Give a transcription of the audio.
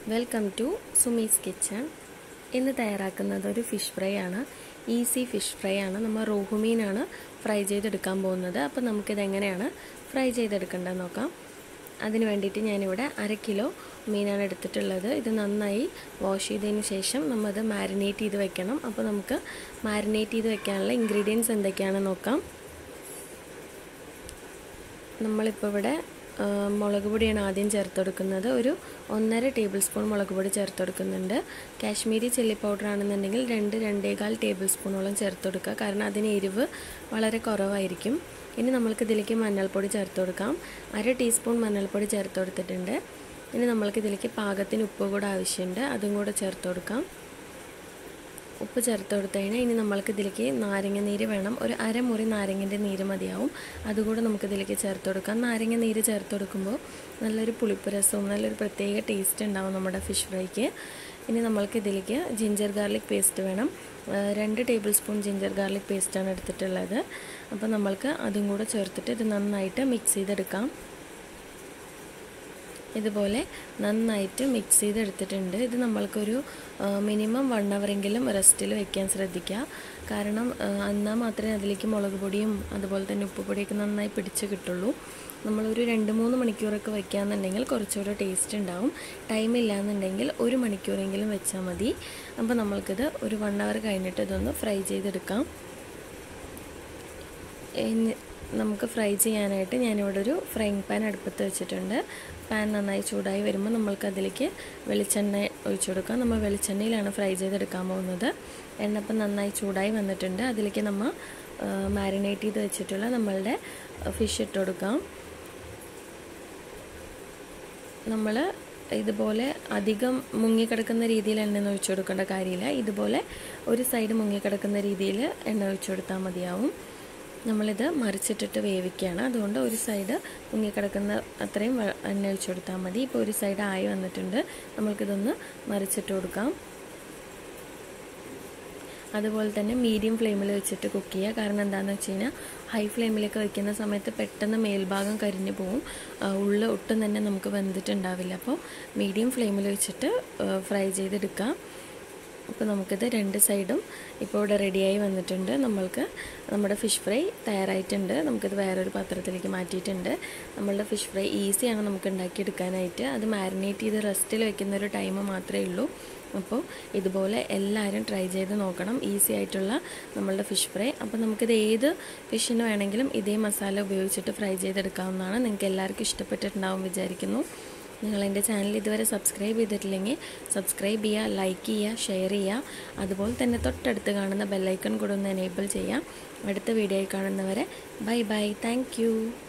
welcome to Sumi's kitchen ഇന്ന് തയ്യാറാക്കുന്നത് ഒരു ഫിഷ് ഫ്രൈ ആണ് ഈസി ഫിഷ് ഫ്രൈ ആണ് നമ്മൾ റോഹുമീനാണ് ഫ്രൈ ചെയ്തെടുക്കാൻ പോകുന്നത് അപ്പോൾ നമുക്കിത് എങ്ങനെയാണ് ഫ്രൈ ചെയ്തെടുക്കേണ്ടത് നോക്കാം അതിന് വേണ്ടിയിട്ട് ഞാനിവിടെ അര കിലോ മീനാണ് എടുത്തിട്ടുള്ളത് ഇത് നന്നായി വാഷ് ചെയ്തതിന് ശേഷം നമ്മത് മാരിനേറ്റ് ചെയ്ത് വെക്കണം അപ്പോൾ നമുക്ക് മാരിനേറ്റ് ചെയ്ത് വെക്കാനുള്ള ഇൻഗ്രീഡിയൻസ് എന്തൊക്കെയാണെന്ന് നോക്കാം നമ്മളിപ്പോൾ ഇവിടെ മുളക് പൊടിയാണ് ആദ്യം ചേർത്ത് കൊടുക്കുന്നത് ഒരു ഒന്നര ടേബിൾ സ്പൂൺ മുളക് പൊടി ചേർത്ത് കൊടുക്കുന്നുണ്ട് കാശ്മീരി ചില്ലി പൗഡർ ആണെന്നുണ്ടെങ്കിൽ രണ്ട് രണ്ടേകാൽ ടേബിൾ സ്പൂണോളം ചേർത്ത് കൊടുക്കുക കാരണം അതിന് എരിവ് വളരെ കുറവായിരിക്കും ഇനി നമ്മൾക്ക് ഇതിലേക്ക് മഞ്ഞൾപ്പൊടി ചേർത്ത് കൊടുക്കാം അര ടീസ്പൂൺ മഞ്ഞൾപ്പൊടി ചേർത്ത് കൊടുത്തിട്ടുണ്ട് ഇനി നമ്മൾക്ക് ഇതിലേക്ക് പാകത്തിന് ഉപ്പ് കൂടെ ആവശ്യമുണ്ട് അതും കൂടെ ചേർത്ത് കൊടുക്കാം ഉപ്പ് ചേർത്ത് കൊടുത്തു കഴിഞ്ഞാൽ ഇനി നമ്മൾക്ക് ഇതിലേക്ക് നാരങ്ങ നീര് വേണം ഒരു അരമുറി നാരങ്ങൻ്റെ നീര് മതിയാവും അതുകൂടെ നമുക്ക് ഇതിലേക്ക് ചേർത്ത് കൊടുക്കാം നാരങ്ങ നീര് ചേർത്ത് കൊടുക്കുമ്പോൾ നല്ലൊരു പുളിപ്പ് രസവും നല്ലൊരു പ്രത്യേക ടേസ്റ്റ് ഉണ്ടാവും നമ്മുടെ ഫിഷ് ഫ്രൈക്ക് ഇനി നമ്മൾക്ക് ഇതിലേക്ക് ജിഞ്ചർ ഗാർലിക് പേസ്റ്റ് വേണം രണ്ട് ടേബിൾ സ്പൂൺ ജിഞ്ചർ ഗാർലിക് പേസ്റ്റാണ് എടുത്തിട്ടുള്ളത് അപ്പോൾ നമ്മൾക്ക് അതും കൂടെ ചേർത്തിട്ട് ഇത് നന്നായിട്ട് മിക്സ് ചെയ്തെടുക്കാം ഇതുപോലെ നന്നായിട്ട് മിക്സ് ചെയ്തെടുത്തിട്ടുണ്ട് ഇത് നമ്മൾക്കൊരു മിനിമം വൺ അവറെങ്കിലും റെസ്റ്റിൽ വെക്കാൻ ശ്രദ്ധിക്കുക കാരണം എന്നാൽ മാത്രമേ അതിലേക്ക് മുളക് പൊടിയും അതുപോലെ തന്നെ ഉപ്പ് പൊടിയൊക്കെ നന്നായി പിടിച്ച് കിട്ടുള്ളൂ നമ്മളൊരു രണ്ട് മൂന്ന് മണിക്കൂറൊക്കെ വയ്ക്കുകയെന്നുണ്ടെങ്കിൽ കുറച്ചുകൂടെ ടേസ്റ്റ് ഉണ്ടാവും ടൈം ഇല്ലയെന്നുണ്ടെങ്കിൽ ഒരു മണിക്കൂറെങ്കിലും വെച്ചാൽ മതി അപ്പോൾ നമ്മൾക്കിത് ഒരു വൺ അവർ കഴിഞ്ഞിട്ട് ഇതൊന്ന് ഫ്രൈ ചെയ്തെടുക്കാം നമുക്ക് ഫ്രൈ ചെയ്യാനായിട്ട് ഞാനിവിടെ ഒരു ഫ്രൈങ് പാൻ അടുപ്പത്ത് വെച്ചിട്ടുണ്ട് പാൻ നന്നായി ചൂടായി വരുമ്പോൾ നമ്മൾക്ക് അതിലേക്ക് വെളിച്ചെണ്ണ ഒഴിച്ചു കൊടുക്കാം നമ്മൾ വെളിച്ചെണ്ണയിലാണ് ഫ്രൈ ചെയ്തെടുക്കാൻ പോകുന്നത് എണ്ണ ഇപ്പം നന്നായി ചൂടായി വന്നിട്ടുണ്ട് അതിലേക്ക് നമ്മൾ മാരിനേറ്റ് ചെയ്ത് വെച്ചിട്ടുള്ള നമ്മളുടെ ഫിഷ് ഇട്ട് കൊടുക്കാം നമ്മൾ ഇതുപോലെ അധികം മുങ്ങിക്കിടക്കുന്ന രീതിയിൽ എണ്ണ ഒഴിച്ചു കൊടുക്കേണ്ട കാര്യമില്ല ഇതുപോലെ ഒരു സൈഡ് മുങ്ങിക്കിടക്കുന്ന രീതിയിൽ എണ്ണ ഒഴിച്ചു കൊടുത്താൽ മതിയാവും നമ്മളിത് മറിച്ചിട്ടിട്ട് വേവിക്കുകയാണ് അതുകൊണ്ട് ഒരു സൈഡ് മുങ്ങിക്കിടക്കുന്ന അത്രയും എണ്ണ ഒഴിച്ചു കൊടുത്താൽ മതി ഇപ്പോൾ ഒരു സൈഡ് ആയി വന്നിട്ടുണ്ട് നമ്മൾക്കിതൊന്ന് മറിച്ചിട്ട് കൊടുക്കാം അതുപോലെ തന്നെ മീഡിയം ഫ്ലെയിമിൽ വെച്ചിട്ട് കുക്ക് ചെയ്യുക കാരണം എന്താണെന്ന് വെച്ച് കഴിഞ്ഞാൽ ഹൈ ഫ്ലെയിമിലേക്ക് വയ്ക്കുന്ന സമയത്ത് പെട്ടെന്ന് മേൽഭാഗം കരിഞ്ഞു പോവും ഉള്ളിൽ ഒട്ടും തന്നെ നമുക്ക് വെന്തിട്ടുണ്ടാവില്ല അപ്പോൾ മീഡിയം ഫ്ലെയിമിൽ വെച്ചിട്ട് ഫ്രൈ ചെയ്തെടുക്കാം അപ്പോൾ നമുക്കിത് രണ്ട് സൈഡും ഇപ്പോൾ ഇവിടെ റെഡിയായി വന്നിട്ടുണ്ട് നമ്മൾക്ക് നമ്മുടെ ഫിഷ് ഫ്രൈ തയ്യാറായിട്ടുണ്ട് നമുക്കിത് വേറൊരു പാത്രത്തിലേക്ക് മാറ്റിയിട്ടുണ്ട് നമ്മളുടെ ഫിഷ് ഫ്രൈ ഈസിയാണ് നമുക്ക് ഉണ്ടാക്കിയെടുക്കാനായിട്ട് അത് മാരിനേറ്റ് ചെയ്ത് റെസ്റ്റിൽ വെക്കുന്ന ഒരു ടൈം മാത്രമേ ഉള്ളൂ അപ്പോൾ ഇതുപോലെ എല്ലാവരും ട്രൈ ചെയ്ത് നോക്കണം ഈസി ആയിട്ടുള്ള നമ്മളുടെ ഫിഷ് ഫ്രൈ അപ്പോൾ നമുക്കിത് ഏത് ഫിഷിന് വേണമെങ്കിലും ഇതേ മസാല ഉപയോഗിച്ചിട്ട് ഫ്രൈ ചെയ്തെടുക്കാവുന്നതാണ് നിങ്ങൾക്ക് എല്ലാവർക്കും ഇഷ്ടപ്പെട്ടിട്ടുണ്ടാവും വിചാരിക്കുന്നു നിങ്ങൾ എൻ്റെ ചാനൽ ഇതുവരെ സബ്സ്ക്രൈബ് ചെയ്തിട്ടില്ലെങ്കിൽ സബ്സ്ക്രൈബ് ചെയ്യുക ലൈക്ക് ചെയ്യുക ഷെയർ ചെയ്യുക അതുപോലെ തന്നെ തൊട്ടടുത്ത് കാണുന്ന ബെല്ലൈക്കൺ കൂടെ ഒന്ന് എനേബിൾ ചെയ്യുക അടുത്ത വീഡിയോയിൽ കാണുന്നവരെ ബൈ ബൈ താങ്ക്